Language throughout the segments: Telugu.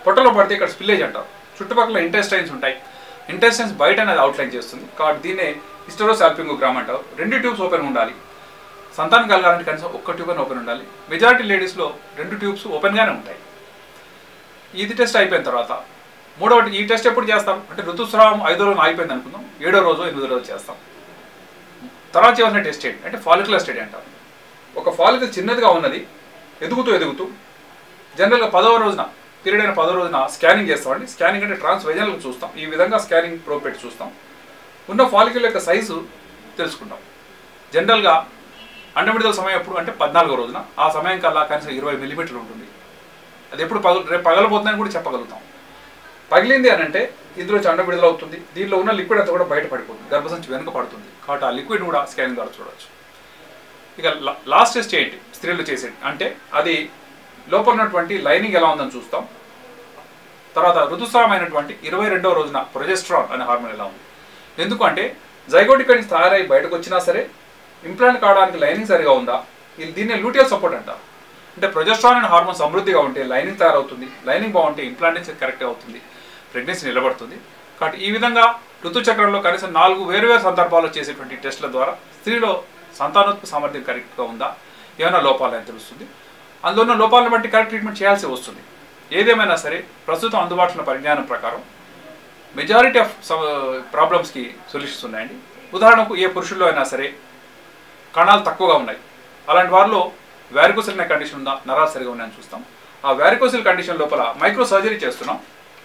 పొట్టలో పడితే ఇక్కడ స్పిల్లేజ్ అంటారు చుట్టుపక్కల ఇంటెస్టైన్స్ ఉంటాయి ఇంటెస్టైన్స్ బయట అనేది అవుట్లైన్ చేస్తుంది కాబట్టి దీన్నే హిస్టరోసాల్పింగోగ్రామ్ అంటారు రెండు ట్యూబ్స్ ఓపెన్ ఉండాలి సంతానం కలగాలంటే కనీసం ఒక్క ట్యూబ్ అని ఓపెన్ ఉండాలి మెజారిటీ లేడీస్లో రెండు ట్యూబ్స్ ఓపెన్గానే ఉంటాయి ఇది టెస్ట్ అయిపోయిన తర్వాత మూడవది ఈ టెస్ట్ ఎప్పుడు చేస్తాం అంటే ఋతుస్రావం ఐదో రోజు అయిపోయింది అనుకుందాం ఏడో రోజు ఎనిమిదో రోజు చేస్తాం తర్వాత చేయాల్సిన టెస్ట్ ఏంటి అంటే ఫాలికులర్ స్టడీ అంటారు ఒక ఫాలికల్ చిన్నదిగా ఉన్నది ఎదుగుతూ ఎదుగుతూ జనరల్గా పదవ రోజున పీరియడ్ అయిన పదవ రోజున స్కానింగ్ చేస్తామండి స్కానింగ్ అంటే ట్రాన్స్ వెజనల్ చూస్తాం ఈ విధంగా స్కానింగ్ ప్రో పెట్టి చూస్తాం ఉన్న ఫాలికల్ యొక్క సైజు తెలుసుకుంటాం జనరల్గా అండమిడతల సమయం ఎప్పుడు అంటే పద్నాలుగో రోజున ఆ సమయం కల్లా కనీసం ఇరవై మిల్లీమీటర్లు ఉంటుంది అది ఎప్పుడు పగల రేపు పగలబోతుందని కూడా చెప్పగలుగుతాం పగిలింది అని అంటే ఇందులో చండ విడుదల అవుతుంది దీనిలో ఉన్న లిక్విడ్ అంతా కూడా బయట పడిపోతుంది గర్భసంచి వెనుక పడుతుంది కాబట్టి ఆ లిక్విడ్ కూడా స్కానింగ్ ద్వారా చూడవచ్చు ఇక లా- లాస్ట్ టెస్ట్ ఏంటి స్త్రీలు చేసేది అంటే అది లోపల ఉన్నటువంటి లైనింగ్ ఎలా ఉందని చూస్తాం తర్వాత ఋతుస్రావమైనటువంటి ఇరవై రెండవ రోజున ప్రొజెస్ట్రాన్ అనే హార్మోన్ ఎలా ఉంది ఎందుకంటే జైగోటిక్ నుంచి తయారై బయటకు వచ్చినా సరే ఇంప్లాంట్ కావడానికి లైనింగ్ సరిగా ఉందా ఇది దీన్ని లూటియల్ సపోర్ట్ అంటారు అంటే ప్రొజెస్ట్రాన్ అనే హార్మోన్ సమృద్ధిగా ఉంటే లైనింగ్ తయారవుతుంది లైనింగ్ బాగుంటే ఇంప్లాంట్ నుంచి కరెక్ట్గా అవుతుంది ప్రెగ్నెన్సీ నిలబడుతుంది కాబట్టి ఈ విధంగా ఋతుచక్రంలో కనీసం నాలుగు వేరువేరు సందర్భాల్లో చేసేటువంటి టెస్టుల ద్వారా స్త్రీలో సంతానోత్పత్తి సామర్థ్యం కరెక్ట్గా ఉందా ఏమైనా లోపాలని తెలుస్తుంది అందులో ఉన్న లోపాలను బట్టి కరెక్ట్ ట్రీట్మెంట్ చేయాల్సి వస్తుంది ఏదేమైనా సరే ప్రస్తుతం అందుబాటులో ఉన్న పరిజ్ఞానం ప్రకారం మెజారిటీ ఆఫ్ ప్రాబ్లమ్స్కి సొల్యూషన్స్ ఉన్నాయండి ఉదాహరణకు ఏ పురుషుల్లో అయినా సరే కణాలు తక్కువగా ఉన్నాయి అలాంటి వారిలో వ్యారికోసిల్ అనే కండిషన్ ఉందా నరాలు సరిగా ఉన్నాయని చూస్తాం ఆ వ్యారికోసిల్ కండిషన్ లోపల మైక్రో సర్జరీ చేస్తున్నాం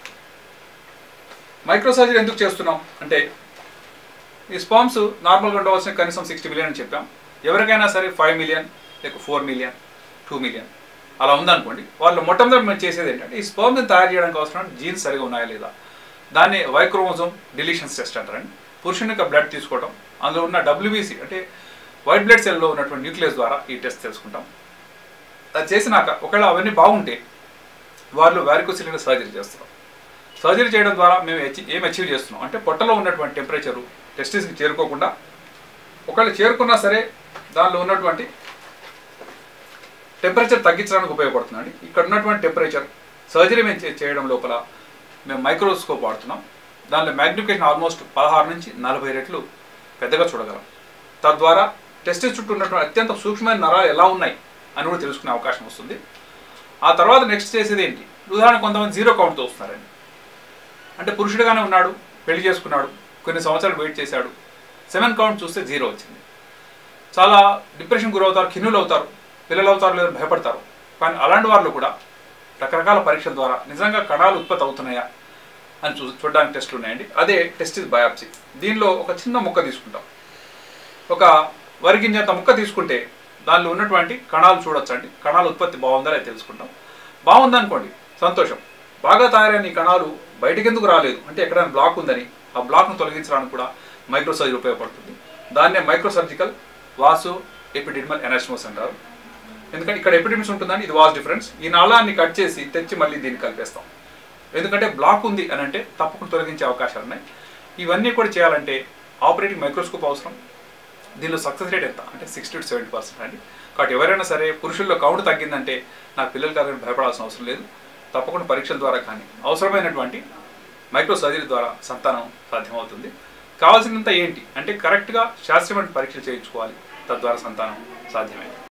మైక్రో సర్జరీ ఎందుకు చేస్తున్నాం అంటే ఈ స్పామ్స్ నార్మల్గా ఉండవలసిన కనీసం సిక్స్టీ మిలియన్ అని చెప్పాం ఎవరికైనా సరే ఫైవ్ మిలియన్ లేక ఫోర్ మిలియన్ టూ మిలియన్ అలా ఉందనుకోండి వాళ్ళు మొట్టమొదటి మేము చేసేది ఏంటంటే ఈ స్పర్మ్ని తయారు చేయడానికి అవసరం జీన్స్ సరిగా ఉన్నాయా లేదా దాన్ని వైక్రోమోజోమ్ డిలీషన్స్ టెస్ట్ అంటారండి పురుషుని యొక్క బ్లడ్ తీసుకోవడం అందులో ఉన్న డబ్ల్యూబీసీ అంటే వైట్ బ్లడ్ సెల్లో ఉన్నటువంటి న్యూక్లియస్ ద్వారా ఈ టెస్ట్ తెలుసుకుంటాం అది చేసినాక ఒకవేళ అవన్నీ బాగుంటే వాళ్ళు వ్యారికోసిలిన సర్జరీ చేస్తున్నాం సర్జరీ చేయడం ద్వారా మేము అచీ- ఏం అచీవ్ చేస్తున్నాం అంటే పొట్టలో ఉన్నటువంటి టెంపరేచరు టెస్టిస్కి చేరుకోకుండా ఒకవేళ చేరుకున్నా సరే దానిలో ఉన్నటువంటి టెంపరేచర్ తగ్గించడానికి ఉపయోగపడుతుందండి ఇక్కడ ఉన్నటువంటి టెంపరేచర్ సర్జరీ మేము చే- చేయడం లోపల మేము మైక్రోస్కోప్ వాడుతున్నాం దానిలో మ్యాగ్నిఫికేషన్ ఆల్మోస్ట్ పదహారు నుంచి నలభై రెట్లు పెద్దగా చూడగలం తద్వారా టెస్టిస్ చుట్టూ ఉన్నటువంటి అత్యంత సూక్ష్మమైన నరాలు ఎలా ఉన్నాయి అని కూడా తెలుసుకునే అవకాశం వస్తుంది ఆ తర్వాత నెక్స్ట్ చేసేది ఏంటి ఉదాహరణ కొంతమంది జీరో కౌంట్తో వస్తున్నారండి అంటే పురుషుడిగానే ఉన్నాడు పెళ్లి చేసుకున్నాడు కొన్ని సంవత్సరాలు వెయిట్ చేశాడు సెవెన్ కౌంట్ చూస్తే జీరో వచ్చింది చాలా డిప్రెషన్ గురవుతారు ఖిన్నులు అవుతారు పిల్లలు అవుతారు లేదని భయపడతారు కానీ అలాంటి వాళ్ళు కూడా రకరకాల పరీక్షల ద్వారా నిజంగా కణాలు ఉత్పత్తి అవుతున్నాయా అని చూ చూడడానికి టెస్టులు ఉన్నాయండి అదే టెస్ట్ ఇస్ బయాప్సీ దీనిలో ఒక చిన్న ముక్క తీసుకుంటాం ఒక వరి గింజంత ముక్క తీసుకుంటే దానిలో ఉన్నటువంటి కణాలు చూడొచ్చండి కణాల ఉత్పత్తి బాగుందా లేదా తెలుసుకుంటాం బాగుందనుకోండి సంతోషం బాగా తయారైన ఈ కణాలు బయటికి ఎందుకు రాలేదు అంటే ఎక్కడైనా బ్లాక్ ఉందని ఆ బ్లాక్ను తొలగించడానికి కూడా మైక్రో సర్జరీ ఉపయోగపడుతుంది దాన్నే micro surgical vaso epididymal anastomosis అంటారు ఎందుకంటే ఇక్కడ ఎపిడిమిస్ ఉంటుందని ఇది వాస్ డిఫరెన్స్ ఈ నాళాన్ని కట్ చేసి తెచ్చి మళ్ళీ దీన్ని కలిపేస్తాం ఎందుకంటే బ్లాక్ ఉంది అని అంటే తప్పకుండా తొలగించే అవకాశాలు ఉన్నాయి ఇవన్నీ కూడా చేయాలంటే ఆపరేటింగ్ మైక్రోస్కోప్ అవసరం దీనిలో సక్సెస్ రేట్ ఎంత అంటే సిక్స్టీ టు సెవెంటీ పర్సెంట్ అండి కాబట్టి ఎవరైనా సరే పురుషుల్లో కౌంట్ తగ్గిందంటే నాకు పిల్లలు కాదని భయపడాల్సిన అవసరం లేదు తప్పకుండా పరీక్షల ద్వారా కానీ అవసరమైనటువంటి మైక్రో సర్జరీ ద్వారా సంతానం సాధ్యమవుతుంది కావాల్సినంత ఏంటి అంటే కరెక్ట్గా శాస్త్రీయమైన పరీక్షలు చేయించుకోవాలి తద్వారా సంతానం సాధ్యమే